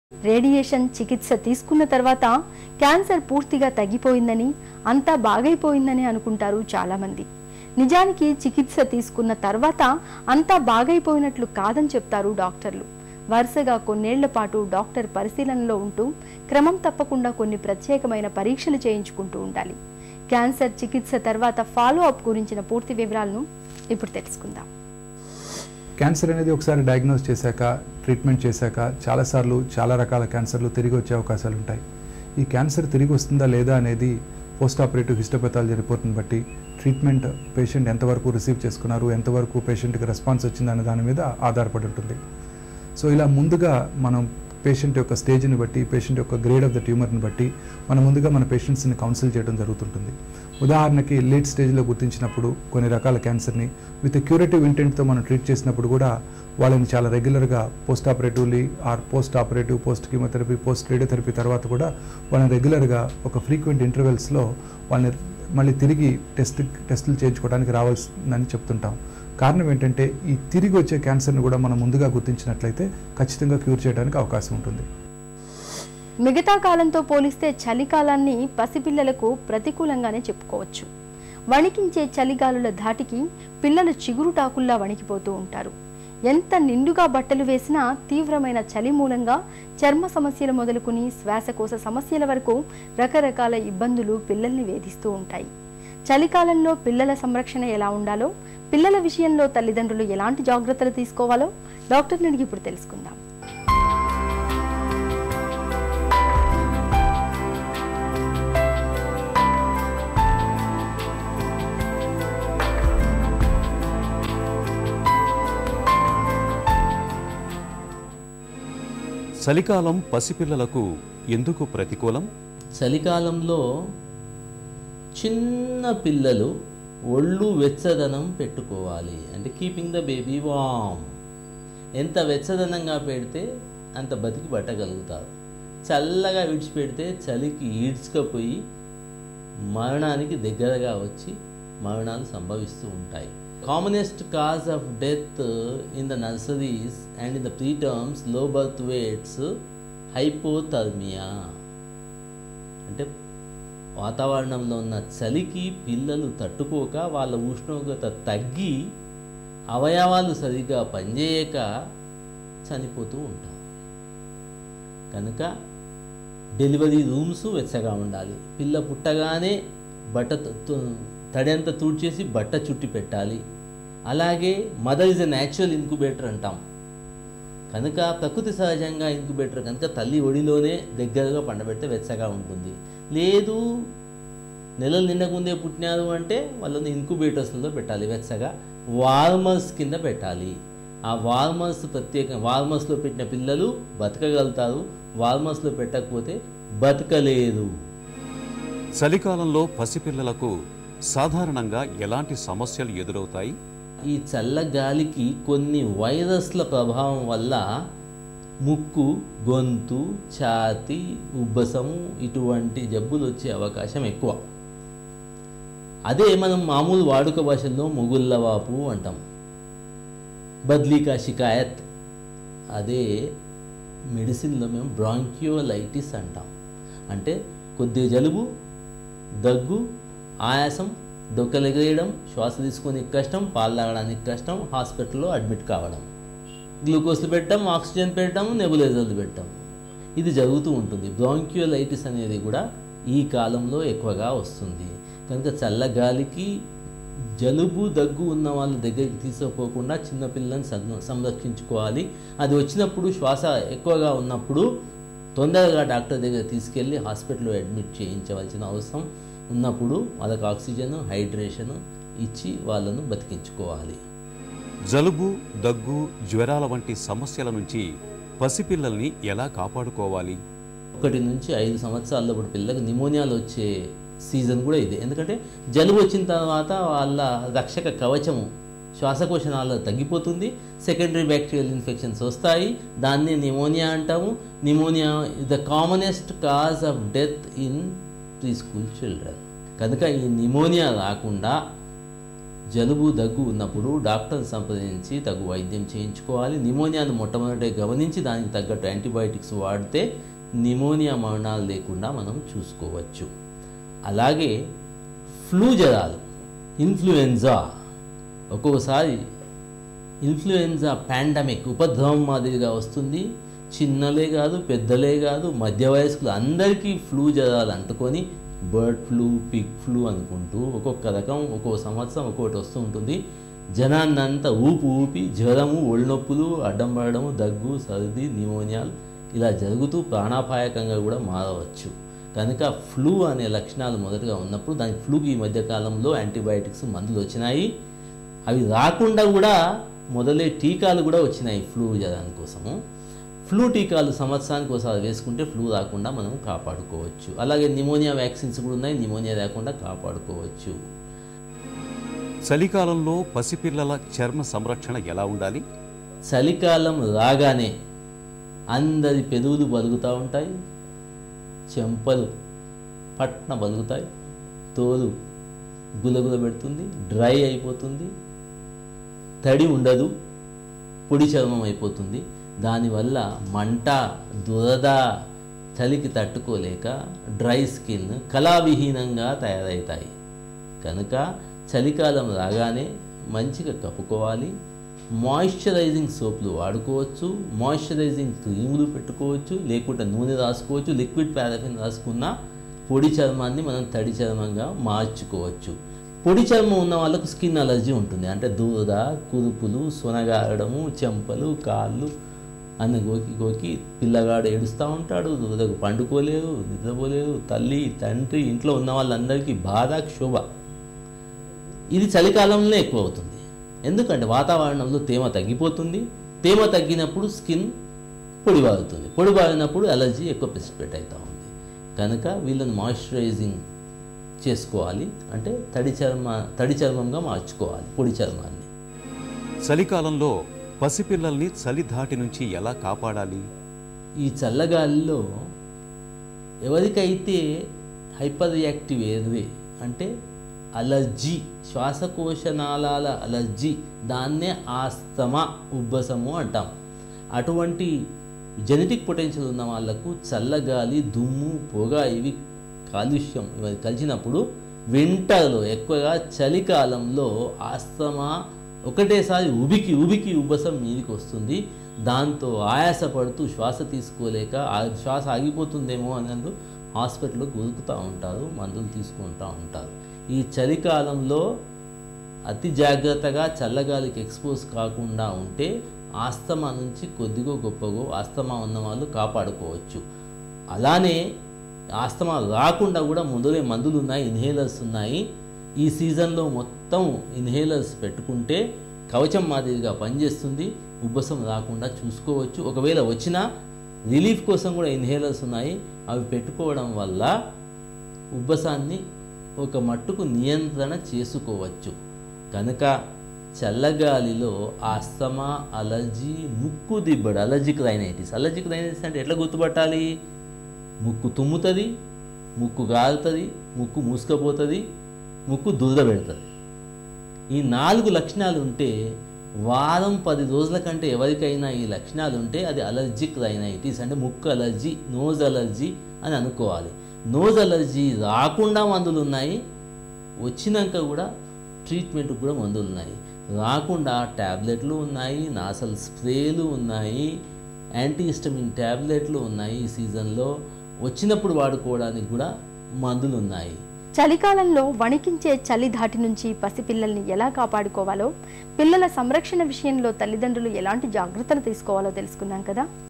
radiation చికిత్స తీసుకున్న తర్వాత క్యాన్సర్ పూర్తిగా తగ్గిపోయిందని అంతా బాగైపోయిందని అనుకుంటారు చాలామంది నిజానికి చికిత్స తీసుకున్న తర్వాత అంతా బాగైపోయినట్లు కాదని చెప్తారు డాక్టర్లు వరుసగా కొన్నేళ్ల పాటు డాక్టర్ పరిశీలనలో ఉంటూ క్రమం తప్పకుండా కొన్ని ప్రత్యేకమైన పరీక్షలు చేయించుకుంటూ ఉండాలి క్యాన్సర్ చికిత్స తర్వాత ఫాలో అప్ గురించిన పూర్తి వివరాలను ఇప్పుడు తెలుసుకుందాం క్యాన్సర్ అనేది ఒకసారి డయాగ్నోస్ చేశాక ట్రీట్మెంట్ చేశాక చాలాసార్లు చాలా రకాల క్యాన్సర్లు తిరిగి వచ్చే అవకాశాలు ఉంటాయి ఈ క్యాన్సర్ తిరిగి వస్తుందా లేదా అనేది పోస్ట్ ఆపరేటివ్ హిస్టోపెథాలజీ రిపోర్ట్ని బట్టి ట్రీట్మెంట్ పేషెంట్ ఎంతవరకు రిసీవ్ చేసుకున్నారు ఎంతవరకు పేషెంట్కి రెస్పాన్స్ వచ్చిందనే దాని మీద ఆధారపడి ఉంటుంది సో ఇలా ముందుగా మనం పేషెంట్ యొక్క స్టేజ్ని బట్టి పేషెంట్ యొక్క గ్రేడ్ ఆఫ్ ద ట్యూమర్ని బట్టి మనం ముందుగా మన పేషెంట్స్ని కౌన్సిల్ చేయడం జరుగుతుంటుంది ఉదాహరణకి లేట్ స్టేజ్లో గుర్తించినప్పుడు కొన్ని రకాల క్యాన్సర్ని విత్ క్యూరేటివ్ ఇంటెంట్తో మనం ట్రీట్ చేసినప్పుడు కూడా వాళ్ళని చాలా రెగ్యులర్గా post operatively or post operative post chemotherapy post radiotherapy తర్వాత కూడా వాళ్ళని రెగ్యులర్గా ఒక ఫ్రీక్వెంట్ ఇంటర్వెల్స్లో వాళ్ళని మళ్ళీ తిరిగి టెస్ట్ టెస్టులు చేయించుకోవడానికి రావాల్సిందని చెప్తుంటాం కారణం ఏంటంటే ఈ తిరిగి వచ్చే క్యాన్సర్ని కూడా మనం ముందుగా గుర్తించినట్లయితే ఖచ్చితంగా క్యూర్ చేయడానికి అవకాశం ఉంటుంది మిగతా కాలంతో పోలిస్తే చలికాలాన్ని పసిపిల్లలకు ప్రతికూలంగానే చెప్పుకోవచ్చు వణికించే చలిగాలుల ధాటికి పిల్లలు చిగురుటాకుల్లా వణికిపోతూ ఉంటారు ఎంత నిండుగా బట్టలు వేసినా తీవ్రమైన చలి మూలంగా చర్మ సమస్యలు మొదలుకుని శ్వాసకోశ సమస్యల వరకు రకరకాల ఇబ్బందులు పిల్లల్ని వేధిస్తూ ఉంటాయి చలికాలంలో పిల్లల సంరక్షణ ఎలా ఉండాలో పిల్లల విషయంలో తల్లిదండ్రులు ఎలాంటి జాగ్రత్తలు తీసుకోవాలో డాక్టర్ని అడిగి ఇప్పుడు తెలుసుకుందాం చలికాలం పసిపిల్లలకు ఎందుకు ప్రతికూలం చలికాలంలో చిన్న పిల్లలు ఒళ్ళు వెచ్చదనం పెట్టుకోవాలి అంటే కీపింగ్ ద బేబీ వామ్ ఎంత వెచ్చదనంగా పెడితే అంత బతికి పట్టగలుగుతారు చల్లగా విడిచిపెడితే చలికి ఈడ్చుకపోయి మరణానికి దగ్గరగా వచ్చి మరణాలు సంభవిస్తూ ఉంటాయి commonest cause of death in the nurseries and in the preterms low birth weights hypothermia అంటే వాతావరణంలో ఉన్న చలికి పిల్లలు తట్టుకోక వాళ్ళ ఉష్ణోగ్రత తగ్గి అవయవాలు సరిగా పనిచేయక చనిపోతూ ఉంటారు కనుక డెలివరీ రూమ్స్ వెచ్చగా ఉండాలి పిల్ల పుట్టగానే బట్ట తడంతా తుడిచేసి బట్ట చుట్టి పెట్టాలి అలాగే mother is a natural incubator అంటాం కనుక ప్రకృతి సహజంగా ఇంక్యుబేటర్ కనుక తల్లి ఒడిలోనే దగ్గరగా పండబెడితే వెచ్చగా ఉంటుంది లేదు నెలలు నిండకముందే పుట్టినారు అంటే వాళ్ళని ఇంక్యుబేటర్స్లో పెట్టాలి వెచ్చగా వార్మర్స్ కింద పెట్టాలి ఆ వార్మర్స్ ప్రత్యేక వార్మర్స్లో పెట్టిన పిల్లలు బతకగలుగుతారు వార్మర్స్లో పెట్టకపోతే బతకలేదు చలికాలంలో పసిపిల్లలకు సాధారణంగా ఎలాంటి సమస్యలు ఎదురవుతాయి ఈ చల్ల గాలికి కొన్ని వైరస్ల ప్రభావం వల్ల ముక్కు గొంతు ఛాతి ఉబ్బసము ఇటువంటి జబ్బులు వచ్చే అవకాశం ఎక్కువ అదే మనం మామూలు వాడుక భాషల్లో ముగుళ్ళవాపు అంటాం బద్లీకా షికాయత్ అదే మెడిసిన్లో మేము బ్రాంక్యోలైటిస్ అంటాం అంటే కొద్దిగా జలుబు దగ్గు ఆయాసం దొక్కలెగరేయడం శ్వాస తీసుకొని కష్టం పాలు తాగడానికి కష్టం హాస్పిటల్లో అడ్మిట్ కావడం గ్లూకోజ్లు పెట్టడం ఆక్సిజన్ పెట్టడం నెబులైజర్లు పెట్టడం ఇది జరుగుతూ ఉంటుంది బ్రాంక్యులైటిస్ అనేది కూడా ఈ కాలంలో ఎక్కువగా వస్తుంది కనుక చల్లగాలికి జలుబు దగ్గు ఉన్న వాళ్ళ దగ్గరికి తీసుకోకుండా చిన్నపిల్లల్ని సం- సంరక్షించుకోవాలి అది వచ్చినప్పుడు శ్వాస ఎక్కువగా ఉన్నప్పుడు తొందరగా డాక్టర్ దగ్గర తీసుకెళ్ళి హాస్పిటల్లో అడ్మిట్ చేయించవలసిన అవసరం ఉన్నప్పుడు వాళ్ళకి ఆక్సిజన్ హైడ్రేషన్ ఇచ్చి వాళ్ళను బతికించుకోవాలి జలుబు దగ్గు జ్వరాల వంటి సమస్యల నుంచి పసిపిల్లల్ని ఎలా కాపాడుకోవాలి ఒకటి నుంచి ఐదు సంవత్సరాల ఇప్పుడు పిల్లలకు నిమోనియాలు వచ్చే సీజన్ కూడా ఇదే ఎందుకంటే జలుబు వచ్చిన తర్వాత వాళ్ళ రక్షక కవచము శ్వాసకోశ నాళాలు తగ్గిపోతుంది సెకండరీ బ్యాక్టీరియల్ ఇన్ఫెక్షన్స్ వస్తాయి దాన్ని నిమోనియా అంటాము pneumonia is the commonest cause of death in preschool children కనుక ఈ నిమోనియా రాకుండా జలుబు దగ్గు ఉన్నప్పుడు డాక్టర్ని సంప్రదించి తగు వైద్యం చేయించుకోవాలి నిమోనియాను మొట్టమొదటి గమనించి దానికి తగ్గట్టు యాంటీబయాటిక్స్ వాడితే నిమోనియా మరణాలు లేకుండా మనం చూసుకోవచ్చు అలాగే ఫ్లూ జ్వరాలు ఇన్ఫ్లుయెన్జా ఒక్కొక్కసారి ఇన్ఫ్లుయెన్జా పాండమిక్ ఉపద్రవం మాదిరిగా వస్తుంది చిన్నలే కాదు పెద్దలే కాదు మధ్య వయస్కులు అందరికీ ఫ్లూ జ్వరాలు అంటుకొని బర్డ్ ఫ్లూ పిగ్ ఫ్లూ అనుకుంటూ ఒక్కొక్క రకం ఒక్కొక్క సంవత్సరం ఒక్కొక్కటి వస్తూ ఉంటుంది జనాన్నంతా ఊపి ఊపి జ్వరము ఒళ్ళనొప్పులు అడ్డం పడడము దగ్గు సర్ది న్యూమోనియాలు ఇలా జరుగుతూ ప్రాణాపాయకంగా కూడా మారవచ్చు కనుక ఫ్లూ అనే లక్షణాలు మొదటగా ఉన్నప్పుడు దానికి ఫ్లూకి ఈ మధ్యకాలంలో యాంటీబయాటిక్స్ మందులు వచ్చినాయి అవి రాకుండా కూడా మొదలే టీకాలు కూడా వచ్చినాయి ఫ్లూ జ్వరాని కోసము ఫ్లూ టీకాలు సంవత్సరానికి ఒకసారి వేసుకుంటే ఫ్లూ రాకుండా మనం కాపాడుకోవచ్చు అలాగే నిమోనియా వ్యాక్సిన్స్ కూడా ఉన్నాయి నిమోనియా రాకుండా కాపాడుకోవచ్చు చలికాలంలో పసిపిల్లల చర్మ సంరక్షణ ఎలా ఉండాలి చలికాలం రాగానే అందరి పెదవులు బలుగుతూ ఉంటాయి చెంపలు పట్న బలుగుతాయి తోలు గులగుల పెడుతుంది డ్రై అయిపోతుంది తడి ఉండదు పొడి చర్మం అయిపోతుంది దానివల్ల మంట దురద చలికి తట్టుకోలేక డ్రై స్కిన్ కళావిహీనంగా తయారవుతాయి కనుక చలికాలం రాగానే మంచిగా కప్పుకోవాలి మాయిశ్చరైజింగ్ సోప్లు వాడుకోవచ్చు మాయిశ్చరైజింగ్ క్రీములు పెట్టుకోవచ్చు లేకుంటే నూనె రాసుకోవచ్చు లిక్విడ్ పారాఫిన్ రాసుకున్న పొడి చర్మాన్ని మనం తడి చర్మంగా మార్చుకోవచ్చు పొడి చర్మం ఉన్న వాళ్ళకు స్కిన్ అలర్జీ ఉంటుంది అంటే దూద కురుపులు సొనగారడము చెంపలు కాళ్ళు అన్న గోకి గోకి పిల్లగాడు ఏడుస్తూ ఉంటాడు దూదకు పండుకోలేదు నిద్రపోలేదు తల్లి తండ్రి ఇంట్లో ఉన్న వాళ్ళందరికీ బాధ క్షోభ ఇది చలికాలంలో ఎక్కువ అవుతుంది ఎందుకంటే వాతావరణంలో తేమ తగ్గిపోతుంది తేమ తగ్గినప్పుడు స్కిన్ పొడిబారుతుంది పొడిబారినప్పుడు అలర్జీ ఎక్కువ ప్రెసిపిటేట్ అవుతూ ఉంది కనుక వీళ్ళని మాయిశ్చరైజింగ్ చేసుకోవాలి అంటే తడి చర్మ తడి చర్మంగా మార్చుకోవాలి పొడి చర్మాన్ని చలికాలంలో పసిపిల్లల్ని చలి ధాటి నుంచి ఎలా కాపాడాలి ఈ చల్లగాలిలో ఎవరికైతే హైపర్ రియాక్టివ్ ఎయిర్వే అంటే అలర్జీ శ్వాసకోశ నాళాల అలర్జీ దాన్నే ఆస్తమా ఉబ్బసము అంటాం అటువంటి జెనెటిక్ పొటెన్షియల్ ఉన్న వాళ్ళకు చల్లగాలి దుమ్ము పొగ ఇవి కాలుష్యం ఇవి కలిసినప్పుడు వింటర్లో ఎక్కువగా చలికాలంలో ఆస్తమా ఒకటేసారి ఉబికి ఉబికి ఉబ్బసం మీదికి వస్తుంది దాంతో ఆయాసపడుతూ శ్వాస తీసుకోలేక ఆ శ్వాస ఆగిపోతుందేమో అన్నట్టు హాస్పిటల్లో గురుకుతూ ఉంటారు మందులు తీసుకుంటూ ఉంటారు ఈ చలికాలంలో అతి జాగ్రత్తగా చల్లగాలికి ఎక్స్పోజ్ కాకుండా ఉంటే ఆస్తమా నుంచి కొద్దిగో గొప్పగో ఆస్తమా ఉన్న వాళ్ళు కాపాడుకోవచ్చు అలానే ఆస్తమా రాకుండా కూడా ముందులే మందులు ఉన్నాయి ఇన్హేలర్స్ ఉన్నాయి ఈ సీజన్లో మొత్తం ఇన్హేలర్స్ పెట్టుకుంటే కవచం మాదిరిగా పనిచేస్తుంది ఉబ్బసం రాకుండా చూసుకోవచ్చు ఒకవేళ వచ్చినా రిలీఫ్ కోసం కూడా ఇన్హేలర్స్ ఉన్నాయి అవి పెట్టుకోవడం వల్ల ఉబ్బసాన్ని ఒక మట్టుకు నియంత్రణ చేసుకోవచ్చు కనుక చల్లగాలిలో ఆస్తమా అలర్జీ ముక్కు దిబ్బడు అలర్జిక్ రైనైటిస్ అలర్జిక్ రైనైటిస్ అంటే ఎట్లా గుర్తుపట్టాలి ముక్కు తుమ్ముతుంది ముక్కు గారుతుంది ముక్కు మూసుకపోతుంది ముక్కు దురద పెడుతుంది ఈ నాలుగు లక్షణాలు ఉంటే వారం పది రోజుల కంటే ఎవరికైనా ఈ లక్షణాలు ఉంటే అది అలర్జిక్ రైనైటిస్ అంటే ముక్కు అలర్జీ నోజ్ అలర్జీ అని అనుకోవాలి నోజ్ అలర్జీ రాకుండా మందులు ఉన్నాయి వచ్చినాక కూడా ట్రీట్మెంట్ కూడా మందులు ఉన్నాయి రాకుండా ట్యాబ్లెట్లు ఉన్నాయి నాసల్ స్ప్రేలు ఉన్నాయి యాంటీహిస్టమిన్ ట్యాబ్లెట్లు ఉన్నాయి ఈ సీజన్లో వచ్చినప్పుడు వాడుకోవడానికి కూడా మందులు ఉన్నాయి చలికాలంలో వణికించే చలి ధాటి నుంచి పసిపిల్లల్ని ఎలా కాపాడుకోవాలో పిల్లల సంరక్షణ విషయంలో తల్లిదండ్రులు ఎలాంటి జాగ్రత్తలు తీసుకోవాలో తెలుసుకున్నాం కదా